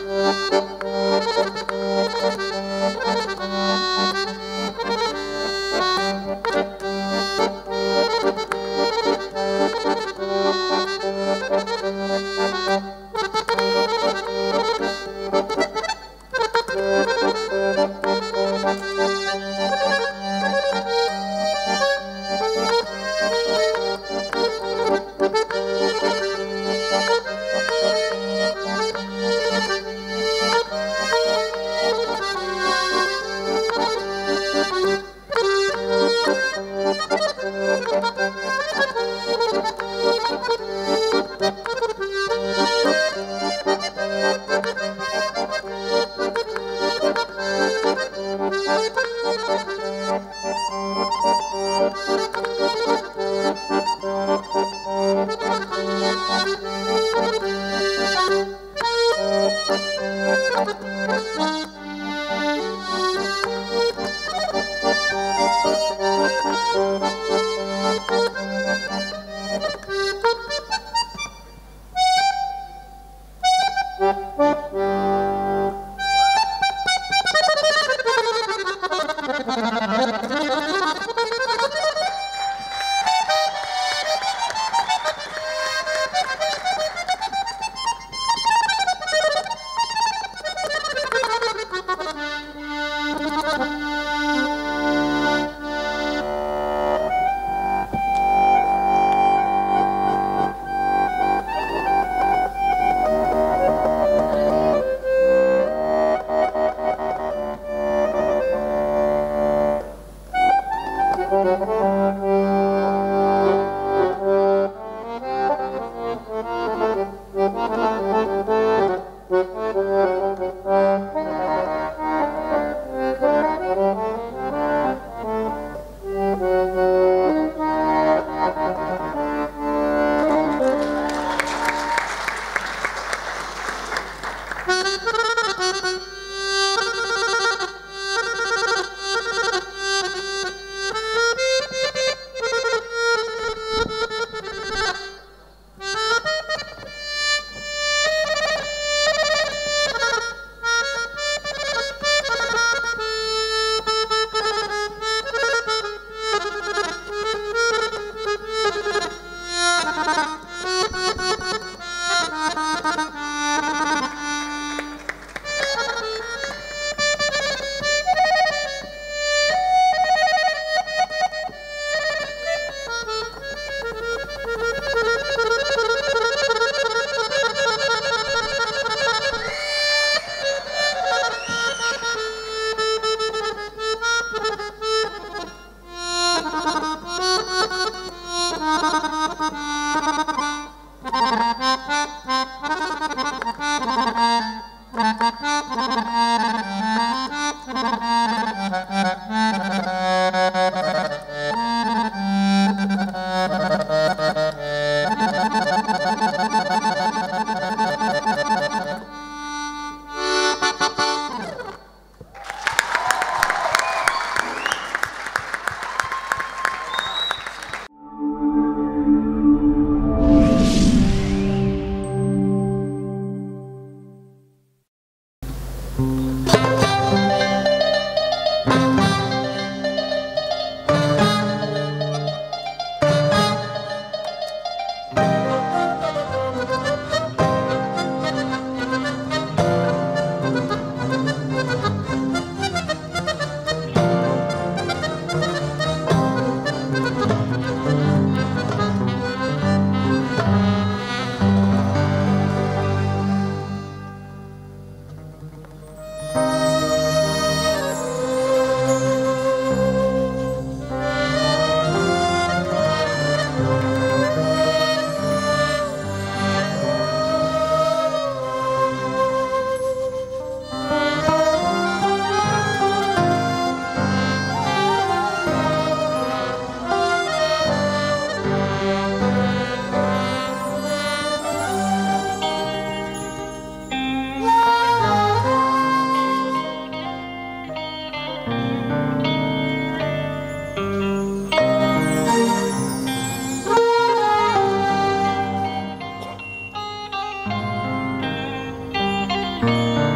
Thank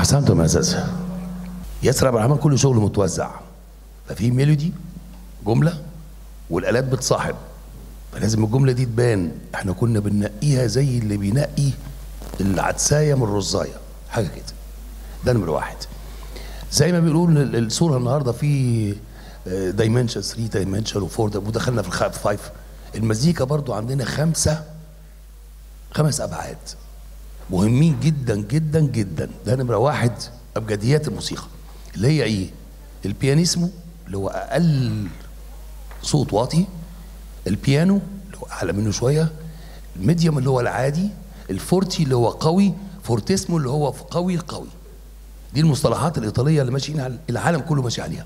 احسنتم يا اساتذه ياسر عبد الرحمن كل شغله متوزع ففي ميلودي جمله والالات بتصاحب فلازم الجمله دي تبان احنا كنا بننقيها زي اللي بينقي العدسايه من الرزايه حاجه كده ده نمره واحد زي ما بيقولوا ال- الصوره النهارده في دايمنشن 3 دايمنشن و4 ودخلنا في الخ- في 5 المزيكا برضو عندنا خمسه خمس ابعاد مهمين جدا جدا جدا ده نمره واحد ابجديات الموسيقى اللي هي ايه؟ البيانيسمو اللي هو اقل صوت واطي البيانو اللي هو اعلى منه شويه الميديوم اللي هو العادي الفورتي اللي هو قوي فورتيسمو اللي هو قوي القوي دي المصطلحات الايطاليه اللي ماشيين على العالم كله ماشي عليها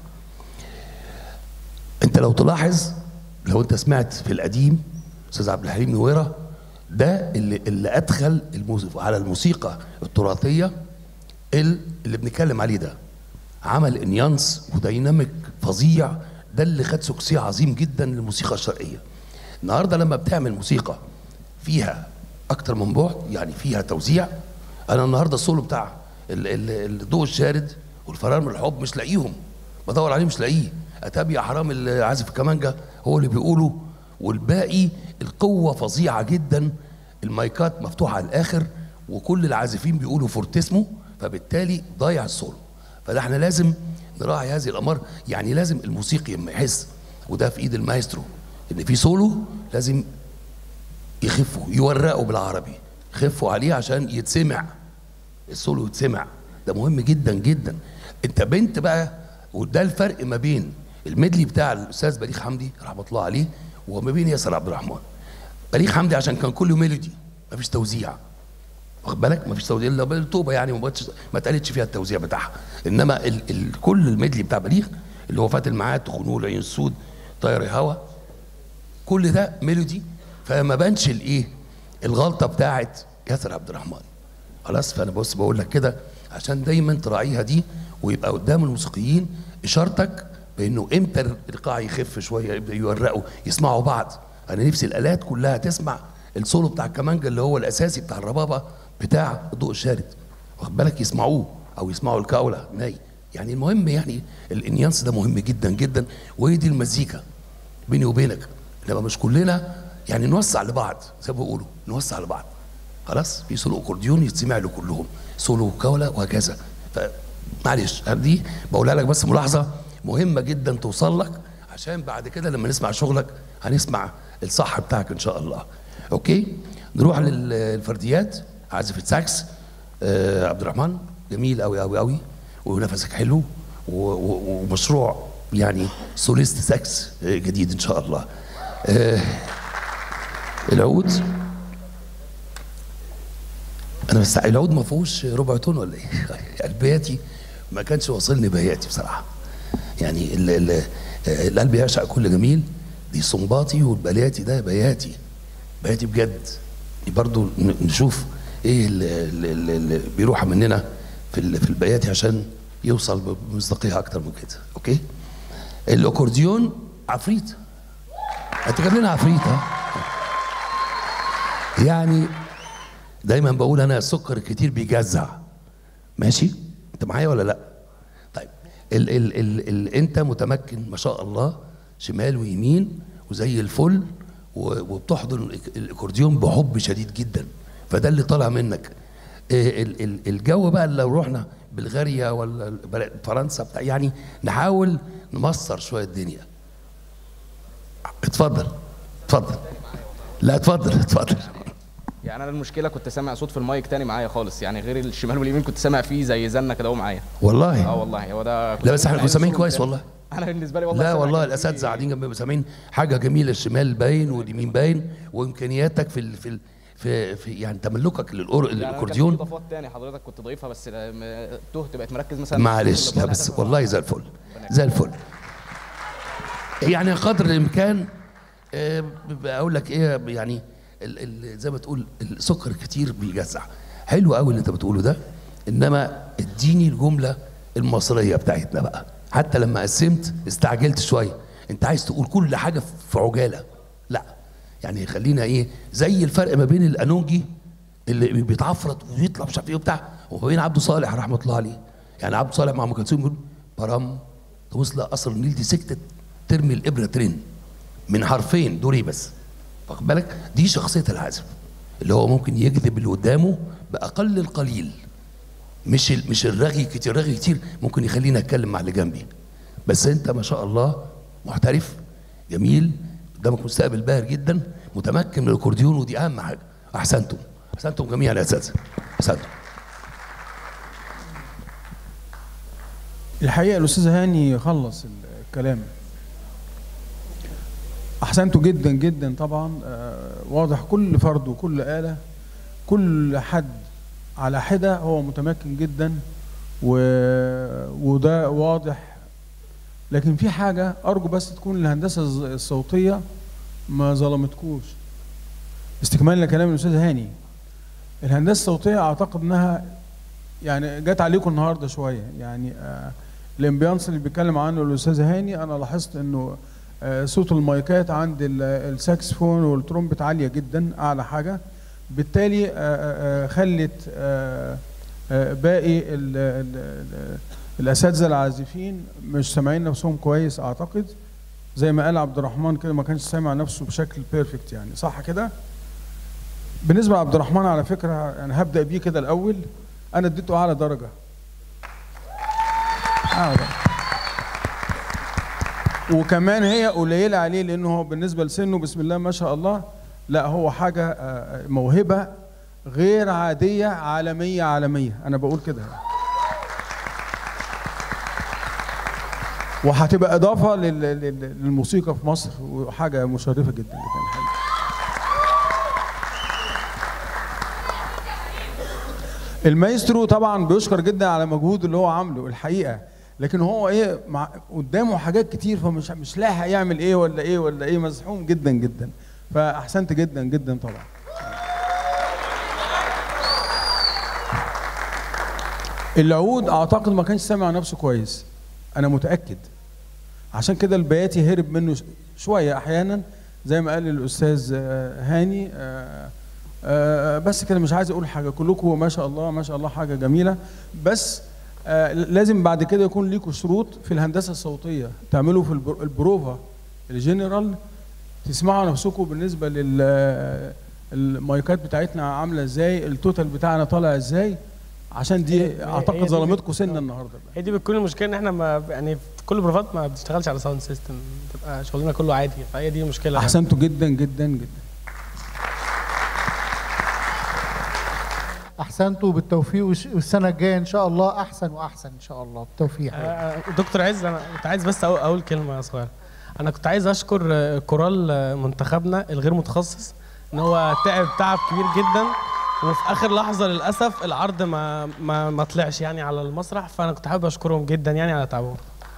انت لو تلاحظ لو انت سمعت في القديم استاذ عبد الحليم نويره ده اللي, اللي ادخل الموس... على الموسيقى التراثيه ال- اللي بنتكلم عليه ده عمل انيانس وديناميك فظيع ده اللي خد سكسي عظيم جدا للموسيقى الشرقيه النهارده لما بتعمل موسيقى فيها اكتر من بعد يعني فيها توزيع انا النهارده السولو بتاع ال- ال- الضوء الشارد والفرار من الحب مش لاقيهم بدور عليه مش لاقيه اتابي يا حرام اللي عازف الكمانجا هو اللي بيقوله والباقي القوه فظيعه جدا المايكات مفتوحه على الاخر وكل العازفين بيقولوا فورتيسمو فبالتالي ضايع السولو فده احنا لازم نراعي هذه الامر يعني لازم الموسيقي لما يحس وده في ايد المايسترو ان في سولو لازم يخفوا يورقوا بالعربي خفوا عليه عشان يتسمع السولو يتسمع ده مهم جدا جدا انت بنت بقى وده الفرق ما بين الميدلي بتاع الاستاذ بليغ حمدي رحمه الله عليه وما بين ياسر عبد الرحمن بليغ حمدي عشان كان كله ميلودي مفيش توزيع واخد بالك مفيش توزيع الا بالطوبه يعني ما بقتش- ما اتقالتش فيها التوزيع بتاعها انما ال ال كل الميدلي بتاع بليغ اللي هو فات المعاد تخنول عين السود طاير هوا كل ده ميلودي فما بانش الايه الغلطه بتاعت ياسر عبد الرحمن خلاص فانا بص بقول لك كده عشان دايما تراعيها دي ويبقى قدام الموسيقيين اشارتك بانه امتى الايقاع يخف شويه يبدا يورقوا يسمعوا بعض انا نفسي الالات كلها تسمع السولو بتاع الكمانجا اللي هو الاساسي بتاع الربابه بتاع الضوء الشارد واخد بالك يسمعوه او يسمعوا الكاوله ناي يعني المهم يعني الانيانس ده مهم جدا جدا وهي دي المزيكا بيني وبينك انما مش كلنا يعني نوسع لبعض زي ما بيقولوا نوسع لبعض خلاص في سولو اكورديون يتسمع له كلهم سولو كولا وهكذا فمعلش دي بقولها لك بس ملاحظه مهمه جدا توصل لك عشان بعد كده لما نسمع شغلك هنسمع الصح بتاعك ان شاء الله اوكي نروح للفرديات عازف الساكس آه عبد الرحمن جميل قوي قوي قوي ونفسك حلو و- و- ومشروع يعني سوليست ساكس آه، جديد ان شاء الله آه العود انا بس العود ما فيهوش ربع تون ولا ايه؟ البياتي ما كانش واصلني بياتي بصراحه يعني ال ال القلب يعشق كل جميل دي صنباطي والبلاتي ده بياتي بياتي بجد برضو ن- نشوف ايه اللي بيروح مننا في ال- في البياتي عشان يوصل بمصداقيه اكتر من كده اوكي الاكورديون عفريت انت جايب لنا عفريت ها يعني دايما بقول انا السكر الكتير بيجزع ماشي انت معايا ولا لا طيب ال ال ال ال انت متمكن ما شاء الله شمال ويمين وزي الفل و- وبتحضن الإك- الاكورديون بحب شديد جدا فده اللي طالع منك إيه ال ال الجو بقى اللي لو رحنا بلغاريا ولا البلد- فرنسا بتاع يعني نحاول نمصر شويه الدنيا اتفضل اتفضل لا اتفضل اتفضل يعني انا المشكله كنت سامع صوت في المايك تاني معايا خالص يعني غير الشمال واليمين كنت سامع فيه زي زنه كده اهو معايا والله اه والله هو ده كنت لا بس احنا سامع كنا سامعين الصوت كويس ده. والله انا بالنسبه لي والله لا سامع والله كان الاساتذه في- قاعدين جنبنا سامعين حاجه جميله الشمال باين واليمين باين وامكانياتك في ال في ال في, في يعني تملكك للأور- يعني أنا كان في للاكورديون اضافات تاني حضرتك كنت ضايفها بس لما تهت بقيت مركز مثلا معلش لا بس والله زي الفل زي الفل يعني قدر الامكان آه، اقول لك ايه يعني ال ال زي ما تقول السكر كتير بيجزع حلو قوي اللي انت بتقوله ده انما اديني الجمله المصريه بتاعتنا بقى حتى لما قسمت استعجلت شويه انت عايز تقول كل حاجه في عجاله لا يعني خلينا ايه زي الفرق ما بين الانونجي اللي بيتعفرط ويطلع مش عارف ايه وبتاع وبين عبده صالح رحمه الله عليه يعني عبده صالح مع ام كلثوم يقول برام توصل قصر النيل دي سكتت ترمي الابره ترن من حرفين دوري بس واخد بالك دي شخصيه العازف اللي هو ممكن يجذب اللي قدامه باقل القليل مش ال- مش الرغي كتير الرغي كتير ممكن يخليني اتكلم مع اللي جنبي بس انت ما شاء الله محترف جميل قدامك مستقبل باهر جدا متمكن من الاكورديون ودي اهم حاجه احسنتم احسنتم جميعا يا اساتذه احسنتم الحقيقه الاستاذ هاني خلص الكلام احسنتوا جدا جدا طبعا آه، واضح كل فرد وكل آلة كل حد على حدة هو متمكن جدا و... وده واضح لكن في حاجة أرجو بس تكون الهندسة الز- الصوتية ما ظلمتكوش استكمالا لكلام الأستاذ هاني الهندسة الصوتية أعتقد إنها يعني جت عليكم النهارده شويه يعني آه الامبيانس اللي بيتكلم عنه الاستاذ هاني انا لاحظت انه آه صوت المايكات عند ال- الساكسفون والترومبت عاليه جدا اعلى حاجه بالتالي آه آه آه، خلت آه آه باقي ال ال ال الاساتذه العازفين مش سامعين نفسهم كويس اعتقد زي ما قال عبد الرحمن كده ما كانش سامع نفسه بشكل بيرفكت يعني صح كده بالنسبه لعبد الرحمن على فكره يعني هبدا بيه كده الاول انا اديته اعلى درجه اعلى درجه وكمان هي قليله عليه لانه هو بالنسبه لسنه بسم الله ما شاء الله لا هو حاجه آه، موهبه غير عاديه عالميه عالميه انا بقول كده وهتبقى اضافه لل- لل- للموسيقى في مصر وحاجه مشرفه جدا جدا الحقيقة. المايسترو طبعا بيشكر جدا على مجهود اللي هو عامله الحقيقه لكن هو ايه مع قدامه حاجات كتير فمش مش لاحق يعمل ايه ولا ايه ولا ايه مزحوم جدا جدا فاحسنت جدا جدا طبعا العود اعتقد ما كانش سامع نفسه كويس انا متاكد عشان كده البياتي هرب منه ش- شويه احيانا زي ما قال الاستاذ آه، هاني آه، آه، بس كده مش عايز اقول حاجه كلكم ما شاء الله ما شاء الله حاجه جميله بس آه، لازم بعد كده يكون ليكم شروط في الهندسه الصوتيه تعملوا في البر- البروفا الجنرال تسمعوا نفسكم بالنسبه لل المايكات بتاعتنا عامله ازاي التوتال بتاعنا طالع ازاي عشان هي- دي هي اعتقد دي ظلمتكم بت- سنه آه. النهارده بقى. هي دي بتكون المشكله ان احنا ما يعني في كل البروفات ما بتشتغلش على ساوند سيستم بتبقى شغلنا كله عادي فهي دي المشكله يعني. احسنتوا جدا جدا جدا احسنتوا بالتوفيق والش- والسنه الجايه ان شاء الله احسن واحسن ان شاء الله بالتوفيق آه، دكتور عز انا كنت عايز بس أقول, اقول كلمه صغيره انا كنت عايز اشكر آه، كورال آه، منتخبنا الغير متخصص ان هو تعب تعب كبير جدا وفي اخر لحظه للاسف العرض ما ما ما طلعش يعني على المسرح فانا كنت حابب اشكرهم جدا يعني على تعبهم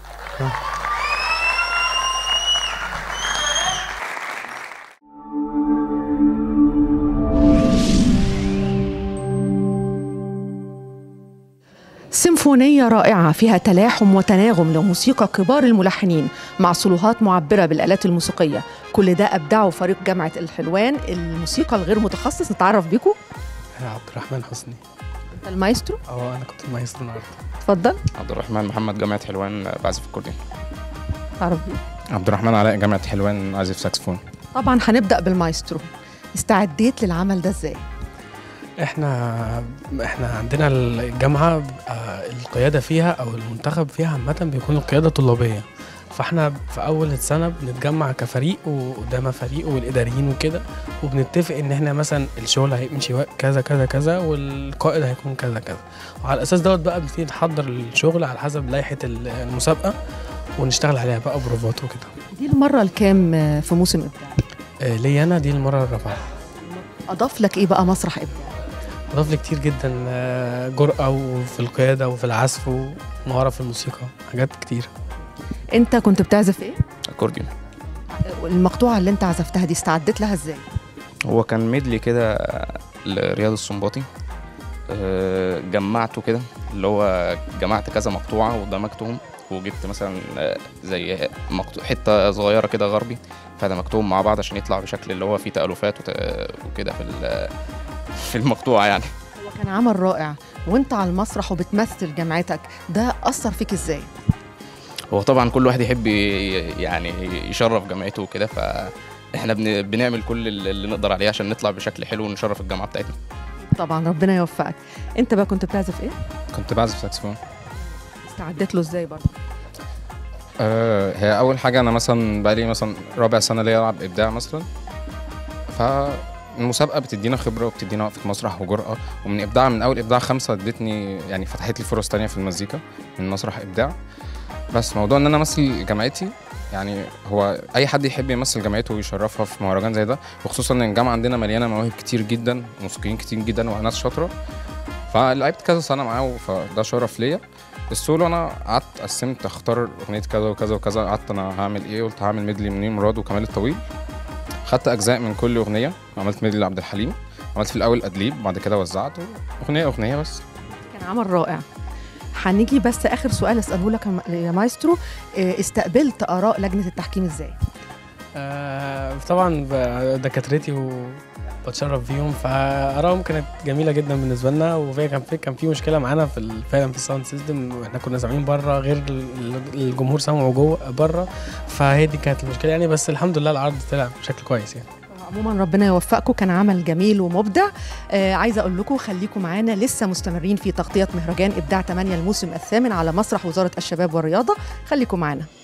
سيمفونية رائعة فيها تلاحم وتناغم لموسيقى كبار الملحنين مع صلوهات معبرة بالآلات الموسيقية كل ده أبدعه فريق جامعة الحلوان الموسيقى الغير متخصص نتعرف بيكم يا عبد الرحمن حسني أنت المايسترو اه انا كنت المايسترو النهارده اتفضل عبد الرحمن محمد جامعة حلوان بعزف اكورديون تعرف بيه عبد الرحمن علاء جامعة حلوان عازف ساكسفون طبعا هنبدأ بالمايسترو استعديت للعمل ده ازاي احنا احنا عندنا الجامعه بيبقى القياده فيها او المنتخب فيها عامه بيكون القياده طلابيه فاحنا في اول السنه بنتجمع كفريق وقدام فريق والاداريين وكده وبنتفق ان احنا مثلا الشغل هيمشي وق- كذا كذا كذا والقائد هيكون كذا كذا وعلى الاساس دوت بقى بنبتدي نحضر الشغل على حسب لائحه المسابقه ونشتغل عليها بقى بروفات وكده دي المرة الكام آه، في موسم إبداع آه، ليا انا دي المره الرابعه أضاف لك إيه بقى مسرح إبداع اضاف لي كتير جدا آه، جرأة وفي القيادة وفي العزف ومهارة في الموسيقى حاجات كتير أنت كنت بتعزف إيه؟ اكورديون المقطوعة اللي أنت عزفتها دي استعدت لها ازاي؟ هو كان ميدلي كده لرياض السنباطي آه، جمعته كده اللي هو جمعت كذا مقطوعة ودمجتهم وجبت مثلا آه، زي مقطوع حتة صغيرة كده غربي فدمجتهم مع بعض عشان يطلع بشكل اللي هو فيه تألفات وت- وكده في ال- في المقطوعة يعني كان عمل رائع وانت على المسرح وبتمثل جامعتك ده اثر فيك ازاي هو طبعا كل واحد يحب ي- يعني يشرف جامعته وكده فاحنا بن- بنعمل كل اللي اللي نقدر عليه عشان نطلع بشكل حلو ونشرف الجامعه بتاعتنا طبعا ربنا يوفقك انت بقى كنت بتعزف ايه كنت بعزف ساكسفون استعدت له ازاي برضه آه هي اول حاجه انا مثلا بقالي مثلا رابع سنه ليا العب ابداع مثلا فالمسابقه بتدينا خبره وبتدينا وقفه مسرح وجرأه ومن ابداع من اول ابداع خمسه ادتني يعني فتحت لي فرص تانية في المزيكا من مسرح ابداع بس موضوع ان انا امثل جامعتي يعني هو اي حد يحب يمثل جامعته ويشرفها في مهرجان زي ده وخصوصا ان الجامعه عندنا مليانه مواهب كتير جدا موسيقيين كتير جدا وناس شاطره فلعبت كذا سنه معاه فده شرف ليا السولو انا قعدت قسمت اختار اغنيه كذا وكذا وكذا قعدت انا هعمل ايه قلت هعمل ميدلي منير مراد وكمال الطويل خدت اجزاء من كل اغنيه عملت ميدلي لعبد الحليم عملت في الاول ادليب بعد كده وزعت اغنيه اغنيه بس كان عمل رائع هنيجي بس اخر سؤال اساله لك يا م- يا مايسترو إيه، استقبلت اراء لجنه التحكيم ازاي آه، طبعا ب- دكاترتي وبتشرف بيهم فارائهم كانت جميله جدا بالنسبه لنا وفي كان في كان في مشكله معانا في ال- فعلا في الساوند سيستم احنا كنا سامعين بره غير ال- ال- الجمهور سامعه جوه بره فهي دي كانت المشكله يعني بس الحمد لله العرض طلع بشكل كويس يعني عموما ربنا يوفقكم كان عمل جميل ومبدع آه عايزه اقول لكم خليكم معانا لسه مستمرين في تغطيه مهرجان ابداع 8 الموسم الثامن على مسرح وزاره الشباب والرياضه خليكم معانا